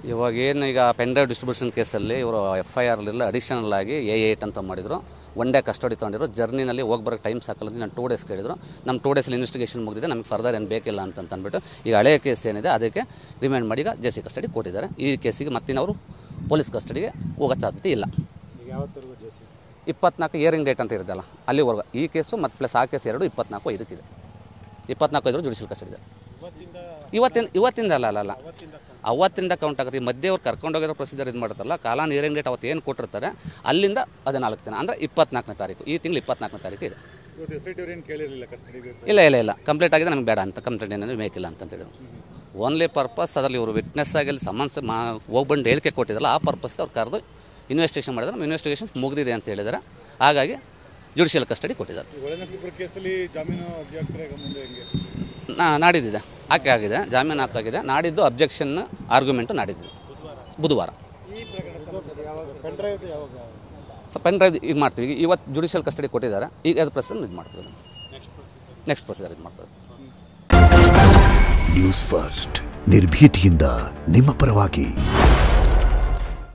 ಇವಾಗ ಏನು ಈಗ ಪೆನ್ ಡ್ರೈವ್ ಡಿಸ್ಟ್ರಿಬ್ಯೂಷನ್ ಕೇಸಲ್ಲಿ ಇವರು ಎಫ್ ಐ ಆರ್ಲಿಲ್ಲ ಅಡಿಷನಲ್ ಆಗಿ ಎ ಏಟ್ ಅಂತ ಮಾಡಿದ್ರು ಒನ್ ಡೇ ಕಸ್ಟಡಿ ತೊಗೊಂಡಿದ್ರು ಜರ್ನಿನಲ್ಲಿ ಹೋಗಿ ಬರೋಕ್ಕೆ ಟೈಮ್ ಸಾಕಲ್ಲ ನಾನು ಟೂ ಡೇಸ್ ಕೇಳಿದ್ರು ನಮ್ಮ ಟೂ ಡೇಸಲ್ಲಿ ಇನ್ವೆಸ್ಟಿಗೇಷನ್ ಮುಗಿದಿದೆ ನಮಗೆ ಫರ್ದರ್ ಏನು ಬೇಕಿಲ್ಲ ಅಂತ ಅಂದ್ಬಿಟ್ಟು ಈಗ ಹಳೆಯ ಕೇಸ್ ಏನಿದೆ ಅದಕ್ಕೆ ರಿಮೈಂಡ್ ಮಾಡಿ ಈಗ ಜೆ ಸಿ ಕಸ್ಟಡಿ ಕೊಟ್ಟಿದ್ದಾರೆ ಈ ಕೇಸಿಗೆ ಮತ್ತಿನವರು ಪೊಲೀಸ್ ಕಸ್ಟಡಿಗೆ ಹೋಗೋ ಸಾಧ್ಯತೆ ಇಲ್ಲ ಈಗ ಯಾವತ್ತರೆಗೂ ಜೆ ಸಿ ಇಪ್ಪತ್ನಾಲ್ಕು ಇಯರಿಂಗ್ ಡೇಟ್ ಅಂತ ಇರುತ್ತಲ್ಲ ಅಲ್ಲಿವರೆಗೂ ಈ ಕೇಸು ಮತ್ತು ಪ್ಲಸ್ ಆ ಕೇಸ್ ಎರಡು ಇಪ್ಪತ್ನಾಲ್ಕು ಇದಕ್ಕಿದೆ ಇಪ್ಪತ್ನಾಲ್ಕು ಐದು ಜುಡಿಷಿಯಲ್ ಕಸ್ಟಡಿ ಇದೆ ಇವತ್ತಿನ ಇವತ್ತಿಂದ ಅಲ್ಲ ಅಲ್ಲ ಅಲ್ಲ ಅವತ್ತಿಂದ ಕೌಂಟ್ ಆಗುತ್ತೆ ಈ ಮಧ್ಯೆ ಅವ್ರು ಕರ್ಕೊಂಡೋಗಿರೋ ಪ್ರೊಸೀಜರ್ ಇದು ಮಾಡುತ್ತಲ್ಲ ಕಾಲ ನೀರಿಂಗ್ ಡೇಟ್ ಅವತ್ತು ಏನು ಕೊಟ್ಟಿರ್ತಾರೆ ಅಲ್ಲಿಂದ ಹದಿನಾಲ್ಕು ದಿನ ಅಂದರೆ ಇಪ್ಪತ್ನಾಲ್ಕನೇ ತಾರೀಕು ಈ ತಿಂಗಳು ಇಪ್ಪತ್ನಾಲ್ಕನೇ ತಾರೀಕು ಇದೆ ಇವತ್ತು ಎಸ್ ಐ ಟಿ ಅವ್ರು ಏನು ಕೇಳಿರಲಿಲ್ಲ ಕಸ್ಟಡಿಗೆ ಇಲ್ಲ ಇಲ್ಲ ಇಲ್ಲ ಕಂಪ್ಲೀಟ್ ಆಗಿದೆ ನಮಗೆ ಬೇಡ ಅಂತ ಕಂಪ್ಲೇಂಟ್ ಏನಾದ್ರು ಬೇಕಿಲ್ಲ ಅಂತ ಹೇಳಿದ್ರು ಓನ್ಲಿ ಪರ್ಪಸ್ ಅದರಲ್ಲಿ ಇವರು ವಿಟ್ನೆಸ್ ಆಗಿ ಅಲ್ಲಿ ಸಮನ್ಸ್ ಮಾ ಹೋಗ್ಬಂದು ಹೇಳಿಕೆ ಕೊಟ್ಟಿದ್ದಲ್ಲ ಆ ಪರ್ಪಸ್ಗೆ ಅವ್ರು ಕರೆದು ಇನ್ವೆಸ್ಟಿಗೇಷನ್ ಮಾಡಿದ್ರೆ ನಮ್ಮ ಇನ್ವೆಸ್ಟಿಗೇಷನ್ಸ್ ಮುಗಿದಿದೆ ಅಂತ ಹೇಳಿದ್ದಾರೆ ಹಾಗಾಗಿ ಜುಡಿಷಿಯಲ್ ಕಸ್ಟಡಿ ಕೊಟ್ಟಿದ್ದಾರೆ ಈ ಒಳನರಸೀಪುರ ಕೇಸಲ್ಲಿ ಜಾಮೀನು ಅರ್ಜಿ ಹಾಕ್ತಾರೆ ಈಗ ಮುಂದೆ ಹೆಂಗೆ ನಾ ನಾಡಿದ್ದಿದೆ ಹಾಕಿ ಆಗಿದೆ ಜಾಮೀನು ಹಾಕಾಗಿದೆ ನಾಡಿದ್ದು ಅಬ್ಜೆಕ್ಷನ್ ಆರ್ಗ್ಯುಮೆಂಟು ನಾಡಿದ್ದು ಬುಧವಾರ ಈ ಪ್ರಕರಣ ಪೆನ್ ಡ್ರೈವ್ ಯಾವಾಗ ಸೊ ಪೆನ್ ಡ್ರೈವ್ ಈಗ ಮಾಡ್ತೀವಿ ಈಗ ಇವತ್ತು ಜುಡಿಷಿಯಲ್ ಕಸ್ಟಡಿ ಕೊಟ್ಟಿದ್ದಾರೆ ಈಗ ಅದು ಪ್ರೊಸೆಸ್ ಇದು ಮಾಡ್ತೀವಿ ನೆಕ್ಸ್ಟ್ ಪ್ರೊಸೀಜರ್ ಇದು ಮಾಡ್ತೀವಿ ನ್ಯೂಸ್ ಫಸ್ಟ್ ನಿರ್ಭೀತಿಯಿಂದ ನಿಮ್ಮ ಪರವಾಗಿ